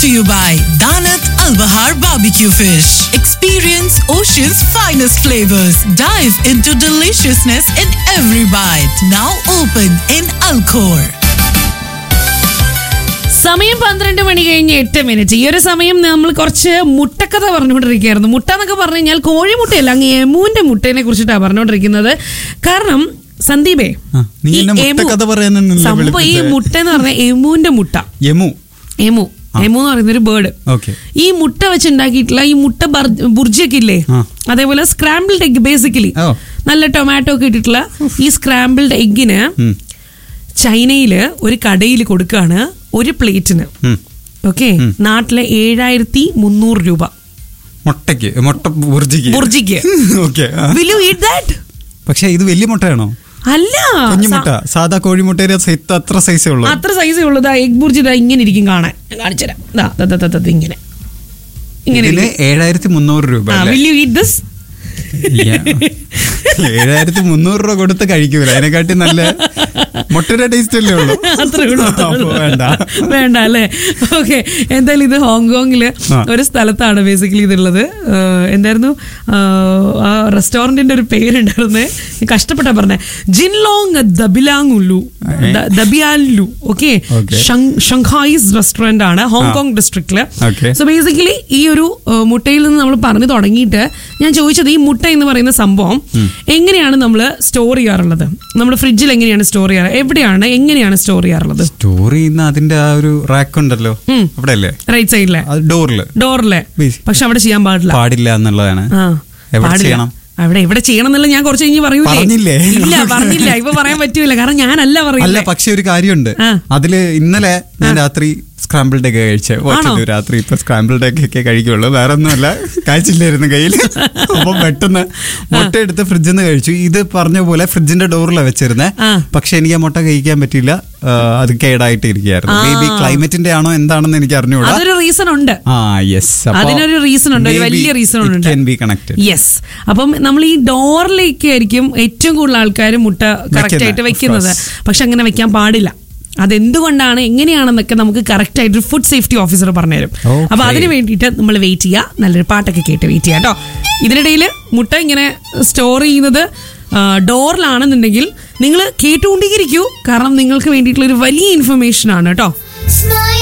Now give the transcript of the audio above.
to you by Danat Al Bahar Barbecue Fish. Experience Ocean's finest flavors. Dive into deliciousness in every bite. Now open in Alcor. സമയം പന്ത്രണ്ട് മണി കഴിഞ്ഞ് എട്ട് minute ഈ ഒരു സമയം നമ്മൾ കുറച്ച് മുട്ടക്കഥ പറഞ്ഞുകൊണ്ടിരിക്കുകയായിരുന്നു മുട്ട എന്നൊക്കെ പറഞ്ഞു കഴിഞ്ഞാൽ കോഴിമുട്ടയല്ല അങ്ങ് എമുവിന്റെ മുട്ടേനെ കുറിച്ചിട്ടാണ് പറഞ്ഞുകൊണ്ടിരിക്കുന്നത് കാരണം സന്ദീപേ ആ, നീ ഈ എന്നെ എമു- മുട്ടക്കഥ പറയാനൊന്നുമല്ല സംഭവം ഈ വിളിപ്പിച്ചേ. മുട്ട എന്ന് പറഞ്ഞ എമുവിന്റെ മുട്ട യമു എമു എമു എന്ന് പറയുന്ന ഒരു ബേർഡ് ഓക്കെ ഈ മുട്ട വെച്ച് ഉണ്ടാക്കിയിട്ടുള്ള ഈ മുട്ട ബർ- ബുർജിയൊക്കെ ഇല്ലേ ആ. അതേപോലെ സ്ക്രാമ്പിൾഡ് എഗ് ബേസിക്കലി ഓ. നല്ല ടൊമാറ്റോ ഒക്കെ ഇട്ടിട്ടുള്ള ഈ സ്ക്രാമ്പിൾഡ് എഗ്ഗിന് ഉം. ചൈനയില് ഒരു കടയിൽ കൊടുക്കുകയാണ് ഒരു പ്ലേറ്റിന് ഉം. ഓക്കെ നാട്ടിലെ ഏഴായിരത്തി മുന്നൂറ് രൂപ മുട്ടയ്ക്ക് മുട്ട ബുർജിക്ക് ബുർജിക്ക് okay will you eat that പക്ഷെ ഇത് വലിയ മുട്ടയാണോ അല്ല കുഞ്ഞു മുട്ട സാധാ കോഴിമുട്ടയുടെ സൈത്ത് അത്ര സൈസേ ഉള്ളൂ അത്ര സൈസേ ഉള്ളൂ ദാ എഗ് ബുർജി ദാ ഇങ്ങനെ ഇരിക്കും കാണാൻ ഞാൻ കാണിച്ചുതരാം ദാ ദാ, ദാ, ദാ, ദാ, ദാ, ഇങ്ങനെ ഇങ്ങനെ ഇതിന് ഏഴായിരത്തി മുന്നൂറ് രൂപ അല്ലേ? വിൽ യു ഈറ്റ് ദിസ് ഏഴായിരത്തി മുന്നൂറ് രൂപ കൊടുത്ത് കഴിക്കൂല അതിനെക്കാട്ടി നല്ല മുട്ടയുടെ ടേസ്റ്റ് അല്ലേ ഉള്ളൂ അത്രേ ഉള്ളൂ, അത്രേ അപ്പൊ ഉള്ളൂ. വേണ്ട വേണ്ട അല്ലേ ഓക്കെ എന്തായാലും ഇത് ഹോങ്കോങ്ങില് ആ. ഒരു സ്ഥലത്താണ് ബേസിക്കലി ഇതുള്ളത് ഏഹ്, എന്തായിരുന്നു ഏഹ്, ആ റെസ്റ്റോറന്റിന്റെ ഒരു പേരുണ്ടായിരുന്നേ ഞാൻ കഷ്ടപ്പെട്ടാ പറഞ്ഞേ ജിൻലോങ് ദബിലാങ്ങുല്ലു ദ- ദബിയാലു ഓക്കെ Okay. ഷങ്ഹായിസ് റെസ്റ്റോറന്റ് ആണ് ഹോങ്കോങ് ഡിസ്ട്രിക്റ്റില് Okay. സോ ബേസിക്കലി ഈ ഒരു ഏഹ്, മുട്ടയിൽ നിന്ന് നമ്മൾ പറഞ്ഞു തുടങ്ങിയിട്ട് ഞാൻ ചോദിച്ചത് ഈ മുട്ട എന്ന് പറയുന്ന സംഭവം എങ്ങനെയാണ് നമ്മൾ സ്റ്റോർ ചെയ്യാറുള്ളത് നമ്മുടെ ഫ്രിഡ്ജിൽ എങ്ങനെയാണ് സ്റ്റോർ ചെയ്യാറ് എവിടെയാണ് എങ്ങനെയാണ് സ്റ്റോർ ചെയ്യാറുള്ളത് സ്റ്റോറി ഇന്ന് അതിന്റെ ആ ഒരു റാക്ക് ഉണ്ടല്ലോ അവിടെ അല്ലേ റൈറ്റ് സൈഡിലെ അത് ഡോറില് ഡോറിലെ Basic. പക്ഷെ അവിടെ ചെയ്യാൻ പാടില്ല പാടില്ല എന്നുള്ളതാണ് ആ എവിടെ പാടില്ല. ചെയ്യണം അവിടെ എവിടെ ചെയ്യണം എന്നുള്ള ഞാൻ കുറച്ച് കഴിഞ്ഞ് പറയൂലേ പറഞ്ഞില്ലേ? ഇല്ല പറഞ്ഞില്ല ഇപ്പൊ പറയാൻ പറ്റൂല കാരണം ഞാനല്ല അല്ല പറയില്ല പക്ഷെ ഒരു കാര്യമുണ്ട് ആ. അതില് ഇന്നലെ ഞാൻ രാത്രി സ്ക്രാമ്പിൾഡ് ഒക്കെ കഴിച്ചേ വാച്ചിട്ട് രാത്രി ഇപ്പൊ സ്ക്രാമ്പിൾഡ് ഒക്കെ ഒക്കെ കഴിക്കുള്ളൂ വേറെ ഒന്നുമല്ല കഴിച്ചില്ലായിരുന്നു കയ്യിൽ അപ്പൊ പെട്ടെന്ന് മുട്ട എടുത്ത് ഫ്രിഡ്ജിൽ നിന്ന് കഴിച്ചു ഇത് പറഞ്ഞ പോലെ ഫ്രിഡ്ജിന്റെ ഡോറിലാണ് വെച്ചിരുന്നേ ആ. പക്ഷെ എനിക്ക് ആ മുട്ട കഴിക്കാൻ പറ്റിയില്ല ആ, അത് കേടായിട്ട് ഇരിക്കുകയായിരുന്നു മേ ബി ക്ലൈമറ്റിന്റെ ആണോ എന്താണെന്ന് എനിക്ക് അറിഞ്ഞുകൂടാ അതൊരു റീസൺ ഉണ്ട് ആ യെസ് അതിനൊരു റീസൺ ഉണ്ട് ഒരു വലിയ റീസൺ ഉണ്ട് ബി കണക്റ്റഡ് യെസ് അപ്പം നമ്മൾ ഈ ഡോറിലേക്ക് ആയിരിക്കും ഏറ്റവും കൂടുതൽ ആൾക്കാർ മുട്ട കറക്റ്റ് ആയിട്ട് of വെക്കുന്നത് course. പക്ഷെ അങ്ങനെ വെക്കാൻ പാടില്ല അതെന്തുകൊണ്ടാണ് എങ്ങനെയാണെന്നൊക്കെ നമുക്ക് കറക്റ്റ് ആയിട്ട് ഫുഡ് സേഫ്റ്റി ഓഫീസർ പറഞ്ഞുതരും Okay. അപ്പൊ അതിന് വേണ്ടിയിട്ട് നമ്മൾ വെയിറ്റ് ചെയ്യുക നല്ലൊരു പാട്ടൊക്കെ കേട്ട് വെയിറ്റ് ചെയ്യാം കേട്ടോ ഇതിനിടയിൽ മുട്ട ഇങ്ങനെ സ്റ്റോർ ചെയ്യുന്നത് ഡോറിലാണെന്നുണ്ടെങ്കിൽ നിങ്ങൾ കേട്ടുകൊണ്ടേയിരിക്കൂ കാരണം നിങ്ങൾക്ക് വേണ്ടിയിട്ടുള്ള ഒരു വലിയ ഇൻഫർമേഷൻ ആണ് കേട്ടോ Smile